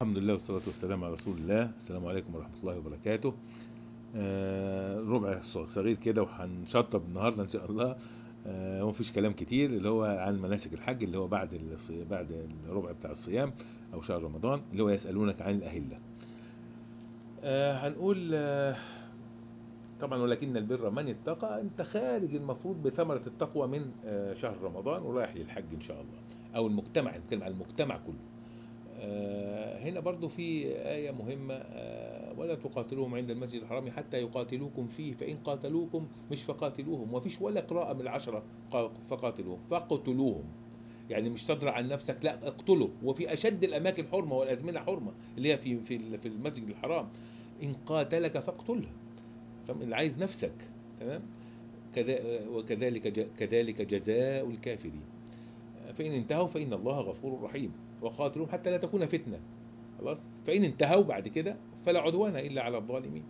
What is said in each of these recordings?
الحمد لله والصلاة والسلام على رسول الله السلام عليكم ورحمة الله وبركاته آه، ربع صغير كده وهنشطب النهاردة إن شاء الله آه، ومفيش كلام كتير اللي هو عن مناسك الحج اللي هو بعد الصي... بعد الربع بتاع الصيام أو شهر رمضان اللي هو يسألونك عن الأهلة آه، هنقول آه، طبعا ولكن البر من اتقى انت خارج المفروض بثمرة التقوى من آه، شهر رمضان ورايح للحج ان شاء الله او المجتمع نتكلم عن المجتمع كله آه، هنا برضو في آية مهمة آه، ولا تقاتلوهم عند المسجد الحرام حتى يقاتلوكم فيه فإن قاتلوكم مش فقاتلوهم وفيش ولا قراءة من العشرة قا- فقاتلوهم فقتلوهم يعني مش تدرع عن نفسك لا اقتله وفي أشد الأماكن حرمة والأزمنة حرمة اللي هي في في في المسجد الحرام إن قاتلك فاقتله تمام اللي عايز نفسك تمام كذا- وكذلك ج- كذلك جزاء الكافرين فإن انتهوا فإن الله غفور رحيم وقاتلوهم حتى لا تكون فتنة خلاص فإن انتهوا بعد كده فلا عدوان إلا على الظالمين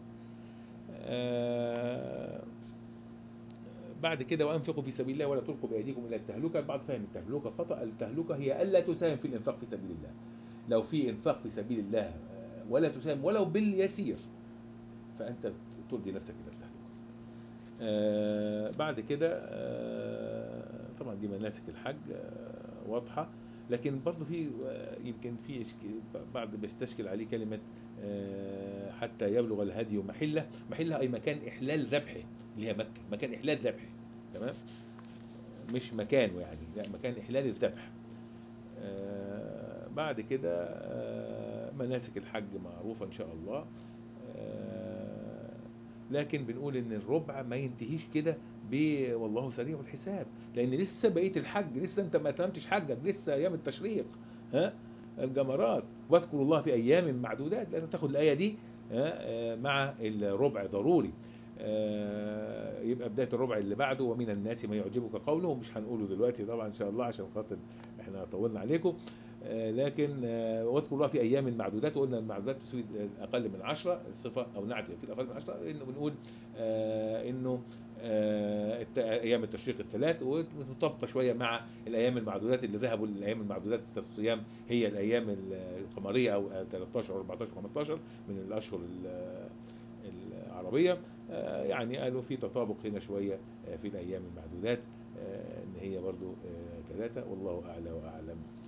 آه، بعد كده وأنفقوا في سبيل الله ولا تلقوا بأيديكم إلى التهلكة البعض فاهم التهلكة خطأ التهلكة هي ألا تساهم في الإنفاق في سبيل الله لو في إنفاق في سبيل الله آه، ولا تساهم ولو باليسير فأنت تلقي نفسك إلى التهلكة آه، بعد كده آه، طبعا دي مناسك الحج آه، واضحة لكن برضه في آه، يمكن في إشك- بعض بيستشكل عليه كلمة آه، حتى يبلغ الهدي محلة محلة أي مكان إحلال ذبحه اللي هي مكة مكان إحلال ذبحه تمام مش مكانه يعني لا مكان إحلال الذبح آه، بعد كده آه، مناسك الحج معروفة إن شاء الله آه، لكن بنقول ان الربع ما ينتهيش كده ب والله سريع الحساب لان لسه بقيه الحج لسه انت ما تمامتش حجك لسه ايام التشريق ها الجمرات واذكروا الله في ايام معدودات لازم تاخد الايه دي ها، آه، مع الربع ضروري آه، يبقى بدايه الربع اللي بعده ومن الناس ما يعجبك قوله مش هنقوله دلوقتي طبعا ان شاء الله عشان خاطر احنا طولنا عليكم آه، لكن آه، واذكروا الله في ايام معدودات وقلنا المعدودات تسوي اقل من عشرة صفه او نعت في الاقل من عشرة انه بنقول آه، انه آه، الت- ايام التشريق الثلاث ومطابقه شويه مع الايام المعدودات اللي ذهبوا للايام المعدودات في الصيام هي الايام ال- القمريه او 13 14 15 من الاشهر ال- العربيه آه، يعني قالوا في تطابق هنا شويه آه، في الايام المعدودات آه، ان هي برضو ثلاثه والله اعلى واعلم